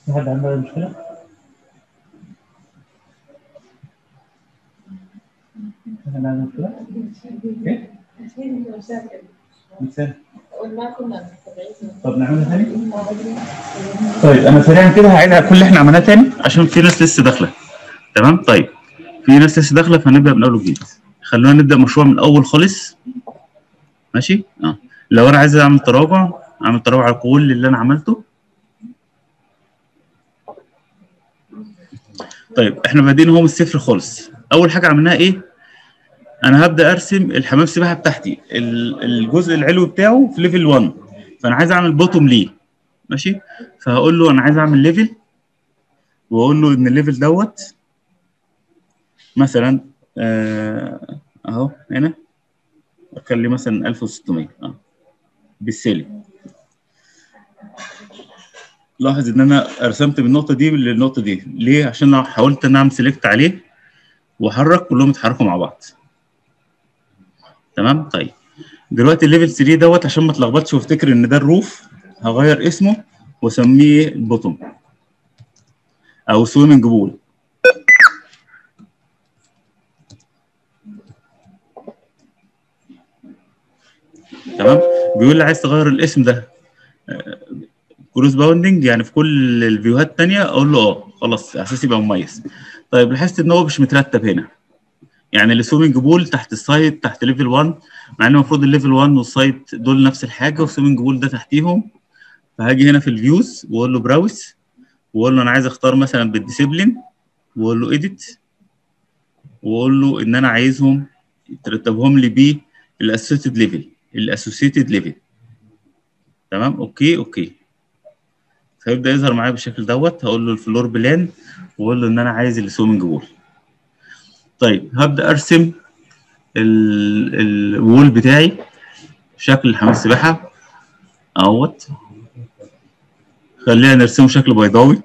في حد عنده أي مشكلة؟ في حد عنده مشكلة؟ ايه؟ مثال وما كنا متابعين طب نعملها تاني؟ طيب انا سريعا كده هعيدها كل اللي احنا عملناه تاني عشان في ناس لسه داخله تمام طيب في ناس لسه داخله فهنبدا من اول وجديد خلونا نبدا مشروع من الاول خالص ماشي اه لو انا عايز اعمل تراجع اعمل تراجع على كل اللي انا عملته طيب احنا بادئين هو من الصفر خالص اول حاجه عملناها ايه انا هبدا ارسم الحمام السباحه بتاعتي ال- الجزء العلوي بتاعه في ليفل 1 فانا عايز اعمل بوتوم ليه ماشي فهقول له انا عايز اعمل ليفل واقول له ان الليفل دوت مثلا آه، اهو هنا اخلي مثلا 1600 اه بالسالب لاحظ ان انا رسمت من النقطه دي للنقطه دي ليه عشان انا حاولت ان اعمل سيلكت عليه واحرك كلهم يتحركوا مع بعض تمام طيب دلوقتي الليفل 3 دوت عشان ما اتلخبطش وافتكر ان ده الروف هغير اسمه واسميه البوتوم او سويمنج بول تمام بيقول لي عايز تغير الاسم ده كروس باوندنج يعني في كل الفيوهات التانية اقول له اه خلاص اساس يبقى مميز طيب لاحظت ان هو مش مترتب هنا يعني السويمنج بول تحت السايت تحت ليفل 1 مع ان المفروض الليفل 1 والسايت دول نفس الحاجه والسويمنج بول ده تحتيهم فهاجي هنا في الفيوز واقول له براوس واقول له انا عايز اختار مثلا بالديسيبلين واقول له اديت واقول له ان انا عايزهم ترتبهم لي بالاسوسيتد ليفل الاسوسيتد ليفل تمام اوكي اوكي فيبدا يظهر معايا بالشكل دوت هقول له الفلور بلان واقول له ان انا عايز السويمنج بول طيب هبدا ارسم ال- الوول بتاعي شكل حمام السباحه اهوت خلينا نرسمه شكل بيضاوي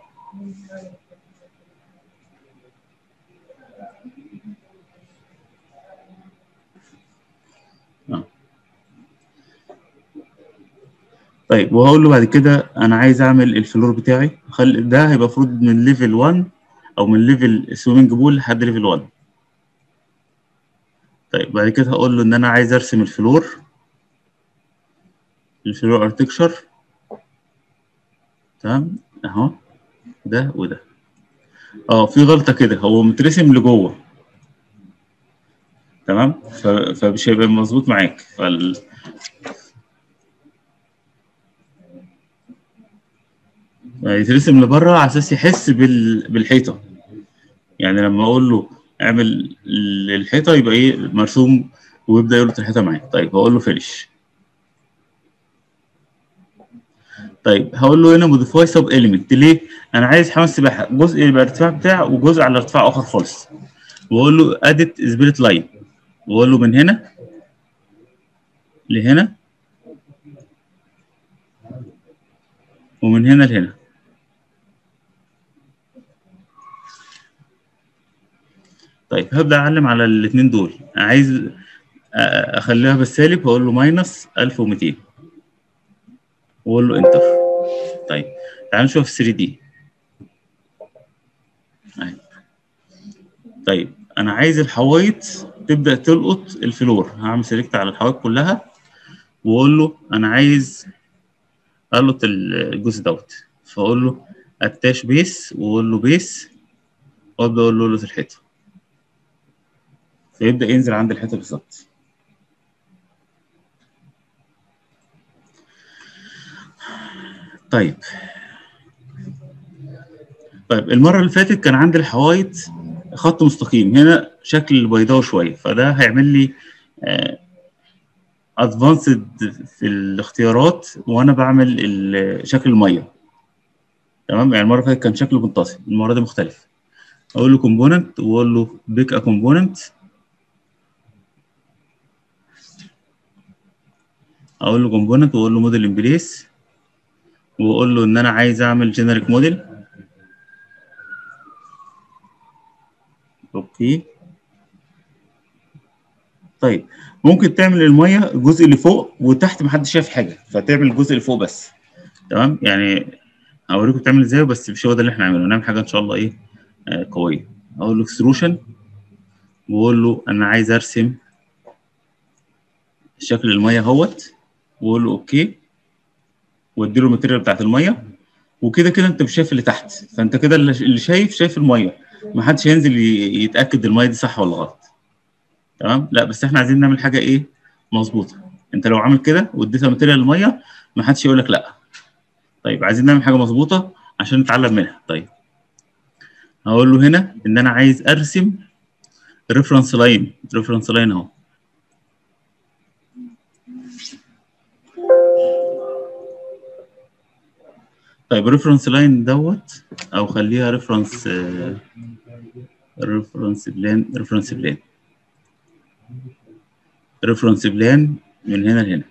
آه. طيب وهقول له بعد كده انا عايز اعمل الفلور بتاعي خل... ده هيبقى المفروض من ليفل 1 او من ليفل سويمنج بول لحد ليفل 1 طيب بعد كده هقول له ان انا عايز ارسم الفلور الفلور ارتكشر تمام اهو ده وده اه في غلطه كده هو مترسم لجوه تمام ف... فمش هيبقى مظبوط معاك فال... يترسم لبره على اساس يحس بال... بالحيطه يعني لما اقول له اعمل الحيطه يبقى ايه مرسوم ويبدا يربط الحيطه معايا طيب هقول له فينش طيب هقول له هنا موديفاي سب اليمنت ليه؟ انا عايز حمام السباحه جزء يبقى ارتفاع بتاع وجزء على ارتفاع اخر خالص واقول له اديت سبيريت لاين واقول له من هنا لهنا ومن هنا لهنا طيب هبدا اعلم على الاثنين دول عايز اخليها بالسالب واقول له ماينس 1200 واقول له انتر طيب تعال نشوف 3 دي طيب انا عايز الحوايط تبدا تلقط الفلور هعمل سيلكت على الحوايط كلها واقول له انا عايز القط الجزء دوت فاقول له اتاش بيس واقول له بيس وابدا اقول له القط الحيطه فيبدا ينزل عند الحيطه بالظبط طيب طيب المره اللي فاتت كان عندي الحوايط خط مستقيم هنا شكل بيضاوي شويه فده هيعمل لي ادفانسد في الاختيارات وانا بعمل شكل الميه تمام يعني المره اللي فاتت كان شكله منتصف المره دي مختلف اقول له كومبوننت واقول له بيك ا كومبوننت اقول له كومبوننت واقول له موديل ان بليس واقول له ان انا عايز اعمل جينيريك موديل اوكي طيب ممكن تعمل الميه الجزء اللي فوق وتحت محدش شايف حاجه فتعمل الجزء اللي فوق بس تمام يعني هوريكم بتعمل ازاي بس مش هو ده اللي احنا هنعمله نعمل حاجه ان شاء الله ايه آه قويه اقول له اكستروشن واقول له انا عايز ارسم شكل الميه اهوت واقول له اوكي وادي له الماتيريال بتاعت الميه وكده كده انت مش شايف اللي تحت فانت كده اللي اللي شايف شايف الميه ما حدش هينزل ي- يتاكد الميه دي صح ولا غلط تمام لا بس احنا عايزين نعمل حاجه ايه مظبوطه انت لو عامل كده واديتها ماتيريال الميه ما حدش يقول لك لا طيب عايزين نعمل حاجه مظبوطه عشان نتعلم منها طيب هقول له هنا ان انا عايز ارسم ريفرنس لاين ريفرنس لاين اهو طيب ريفرنس لاين دوت او خليها ريفرنس ريفرنس بلان ريفرنس بلان ريفرنس بلان من هنا لهنا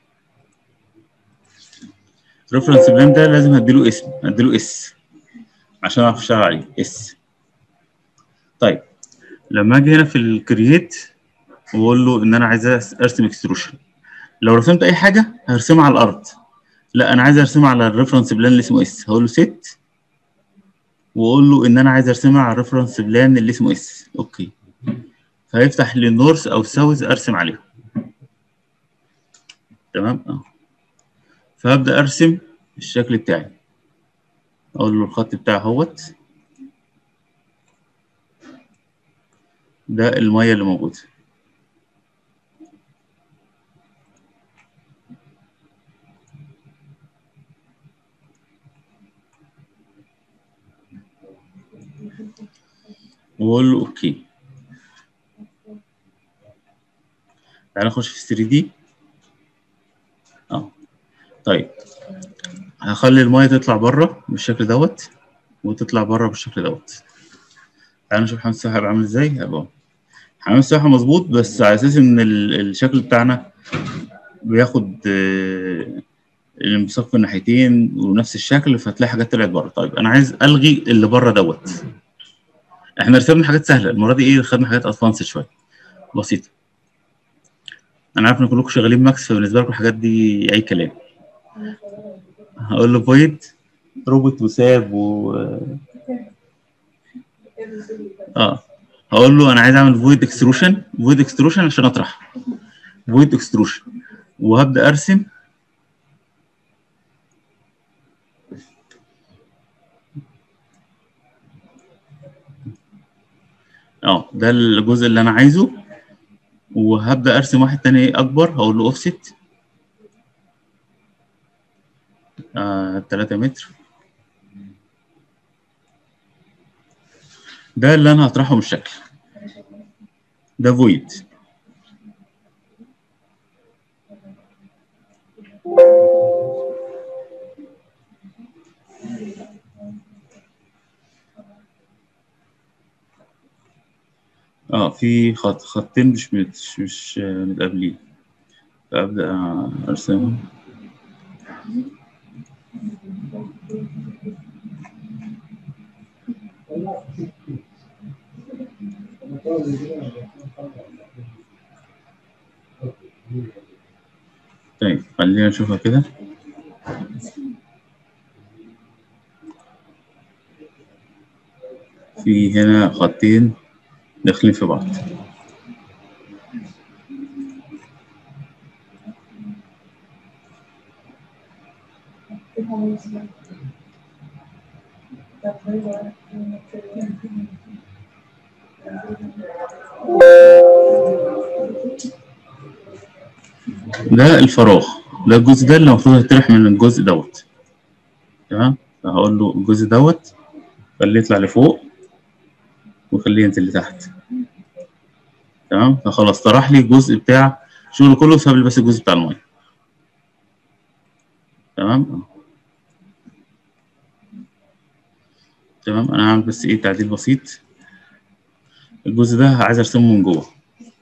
ريفرنس بلان ده لازم هديله اسم هديله اس عشان اعرف اشتغل عليه اس طيب لما اجي هنا في الكرييت واقول له ان انا عايز ارسم اكستروشن لو رسمت اي حاجه هرسمها على الارض لا انا عايز ارسمها على الريفرنس بلان اللي اسمه اس هقول له سيت واقول له ان انا عايز ارسمها على الريفرنس بلان اللي اسمه اس اوكي فهيفتح لي نورث او ساوث ارسم عليهم تمام اه فهبدا ارسم الشكل بتاعي اقول له الخط بتاعي اهوت ده الميه اللي موجوده واقول له اوكي تعالى نخش في 3 دي اه طيب هخلي الميه تطلع بره بالشكل دوت وتطلع بره بالشكل دوت تعالى نشوف حمام السباحه هيبقى عامل ازاي هيبقى حمام السباحه مظبوط بس على اساس ان ال- الشكل بتاعنا بياخد آه، الانبساط في الناحيتين ونفس الشكل فتلاقي حاجات طلعت بره طيب انا عايز الغي اللي بره دوت احنا رسمنا حاجات سهله المره دي ايه خدنا حاجات ادفانس شويه بسيطه انا عارف ان كلكم شغالين ماكس فبالنسبه لكم الحاجات دي اي كلام هقول له فويد روبوت وساب و اه هقول له انا عايز اعمل فويد اكستروشن فويد اكستروشن عشان اطرح فويد اكستروشن وهبدا ارسم اه ده الجزء اللي انا عايزه وهبدا ارسم واحد تاني اكبر هقول له اوفست آه 3 متر ده اللي انا هطرحه من الشكل ده فويد اه في خط خطين مش مش مش آه، متقابلين فابدا ارسمهم طيب خلينا نشوفها كده في هنا خطين داخلين في بعض ده الفراغ ده الجزء ده اللي المفروض هيطرح من الجزء دوت تمام فهقول له الجزء دوت خليه يطلع لفوق وخليه ينزل لتحت تمام فخلاص طرح لي الجزء بتاع شغله كله ساب لي بس الجزء بتاع الميه تمام تمام انا هعمل بس ايه تعديل بسيط الجزء ده عايز ارسمه من جوه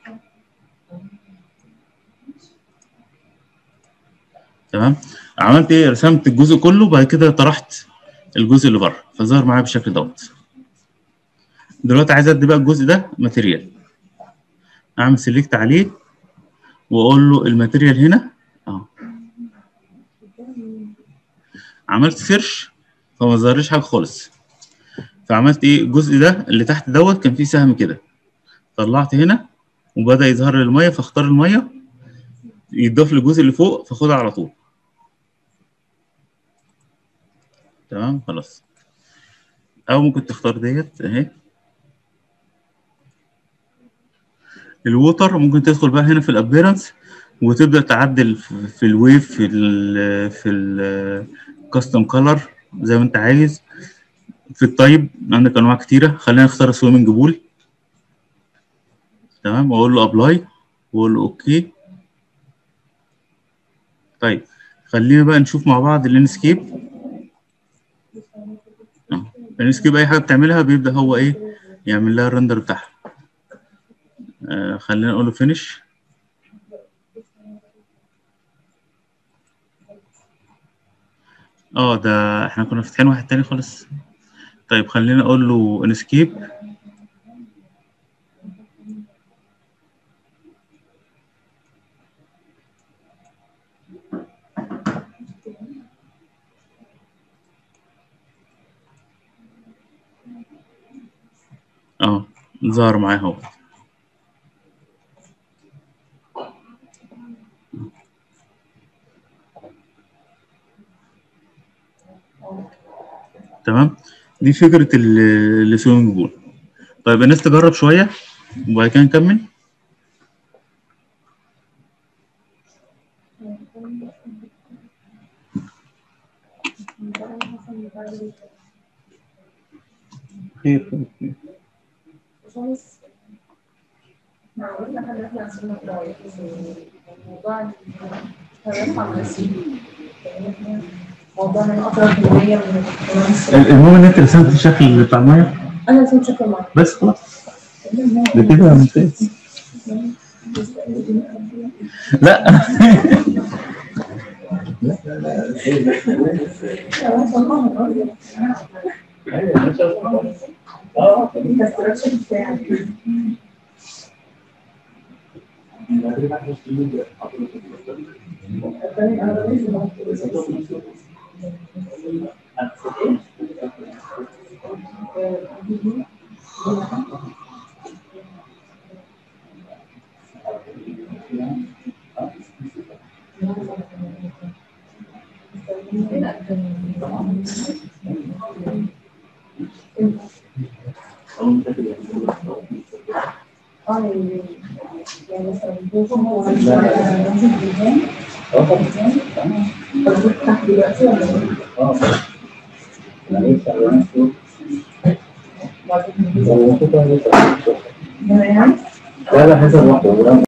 تمام عملت ايه رسمت الجزء كله بعد كده طرحت الجزء اللي بره فظهر معايا بالشكل دوت دلوقتي عايز ادي بقى الجزء ده ماتيريال اعمل سيلكت عليه واقول له الماتيريال هنا اهو عملت سيرش فما ظهرليش حاجه خالص فعملت ايه الجزء ده اللي تحت دوت كان فيه سهم كده طلعت هنا وبدا يظهر لي الميه فاختار الميه يضاف للجزء اللي فوق فاخدها على طول تمام خلاص او ممكن تختار ديت اهي الووتر ممكن تدخل بقى هنا في الابيرنس وتبدا تعدل في في الويف في ال في الكاستم كولر زي ما انت عايز في الطيب عندك انواع كتيره خلينا نختار سويمنج بول تمام واقول له ابلاي واقول له اوكي طيب خلينا بقى نشوف مع بعض اللاندسكيب اللاندسكيب اي حاجه بتعملها بيبدا هو ايه يعمل لها الرندر بتاعها آه خلينا نقول له فينش اه ده احنا كنا فاتحين واحد تاني خالص طيب خلينا اقول له انسكيب اه ظهر معايا اهو تمام دي فكرة ال- السويمنج بول طيب الناس تجرب شوية وبعد كده نكمل خير خير موضوع من اقرب المية من المهم ان انت رسمت الشكل بتاع الميه انا رسمت شكل معين بس خلاص ده كده ممتاز لا لا لا حسب واحدة